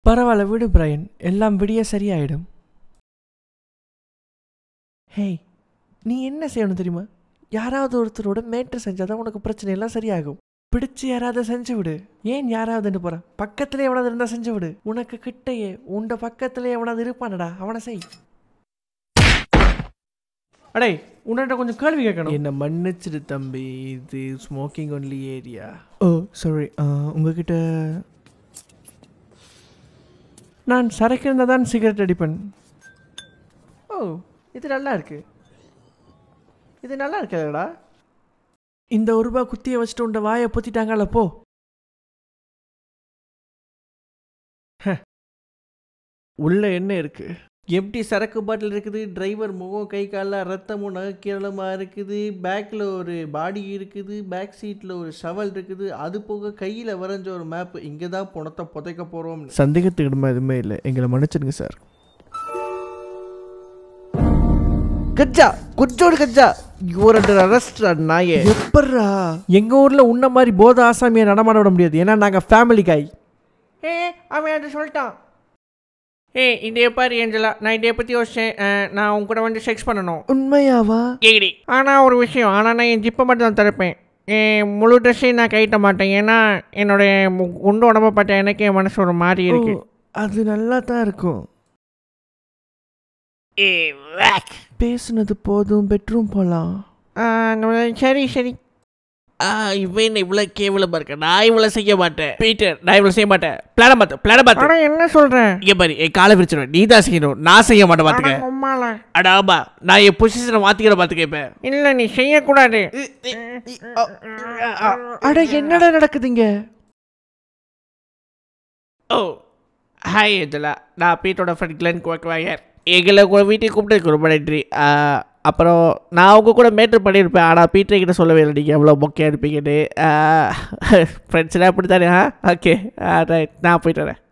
பரவாயில்ல விடு பிரையன் எல்லாம் விடிய சரியாயிடும் ஹேய் நீ என்ன செய்யணும் தெரியுமா யாராவது ஒருத்தரோட மேட்ரு செஞ்சாதான் உனக்கு பிரச்சனை எல்லாம் சரியாகும் பிடிச்சு யாராவது செஞ்சு விடு ஏன் யாராவதுன்னு போற பக்கத்துல எவனாவது இருந்தா செஞ்சு விடு உனக்கு கிட்டையே உண்ட பக்கத்துல எவனாவது இருப்பானடா அவனை செய் அடே உன்கிட்ட கொஞ்சம் கேள்வி கேட்கணும் என்ன மன்னிச்சிடு தம்பி இது smoking only area oh sorry உங்ககிட்ட நான் சரக்கு இருந்தால் தான் சிகரெட் அடிப்பேன் ஓ இது நல்லா இருக்கு இது நல்லா இருக்காதுடா இந்த ஒரு ரூபா குத்தியை வச்சுட்டு உண்ட வாயை பொத்திட்டாங்கல்ல போ ஹ. உள்ள என்ன இருக்கு எம்டி சரக்கு பாட்டில் இருக்குது டிரைவர் முகம் கை காலில் ரத்தமும் நகைக்கீரளமாக இருக்குது பேக்கில் ஒரு பாடி இருக்குது பேக் சீட்டில் ஒரு ஷவல் இருக்குது அது போக கையில் வரைஞ்ச ஒரு மேப் இங்கே தான் பணத்தை புதைக்க போகிறோம் சந்தேகத்துக்கு இடமா எதுவுமே இல்லை எங்களை மன்னிச்சிடுங்க சார் கஜ்ஜா குஜோடு கஜ்ஜா யுவர் அண்டர் அரெஸ்ட் நாயே எப்பட்றா எங்க ஊர்ல உன்ன மாதிரி போத ஆசாமியை நடமாட விட முடியாது ஏன்னா நாங்க ஃபேமிலி காய் ஏ அவன் அது சொல்லிட்டான் ஏய் இதே பாரு ஏஞ்சலா நான் இதை பற்றி யோசிச்சேன் அஹ், நான் உன் கூட வந்து செக்ஸ் பண்ணணும் உண்மையாவா ஏடி ஆனால் ஒரு விஷயம் ஆனால் நான் என் ஜிப்பை மட்டும் தான் திறப்பேன் என் முழு ட்ரெஸ்ஸையும் நான் கைட்ட மாட்டேன் ஏன்னா என்னுடைய மு- குண்டு உடம்ப பார்த்தா எனக்கு என் மனசு ஒரு மாதிரி இருக்கு ஓ, அது நல்லா தான் இருக்கும் பேசுனது போதும் பெட்ரூம் போலாம் அஹ், நம்ம- சரி சரி இவன் என்ன இவ்வளோ கேவலமாக இருக்க நான் இவ்வளோ செய்ய மாட்டேன் பீட்டர் நான் இவ்வளோ செய்ய மாட்டேன் பிளான பார்த்து பிளான பார்த்து ஆனா என்ன சொல்றேன் இங்கே பாரு என் காலை பிரிச்சிடும் நீ தான் செய்யணும் நான் செய்ய மாட்டேன் பார்த்துக்க அட ஆமா நான் என் பொசிஷனை மாற்றிக்கிற பார்த்துக்க இப்போ இல்ல நீ செய்யக்கூடாது அட என்னடா நடக்குதுங்க ஓ ஹாய் ஏஞ்சலா நான் பீட்டோட ஃப்ரெண்ட் கிளன் குவாக்வாயர் எங்களை உங்கள் வீட்டுக்கு கூப்பிட்டு ரொம்ப நன்றி ஆ, அப்புறம் நான் உங்க கூட மேட்ரு பண்ணியிருப்பேன் ஆனால் பீட்டர் கிட்ட சொல்லவே இல்லை நீங்கள் எவ்வளோ மொக்கையாக இருப்பீங்கன்னு ஃப்ரெண்ட்ஸ்லாம் அப்படி தானே ஆ ஓகே ரைட் நான் போயிட்டு வரேன்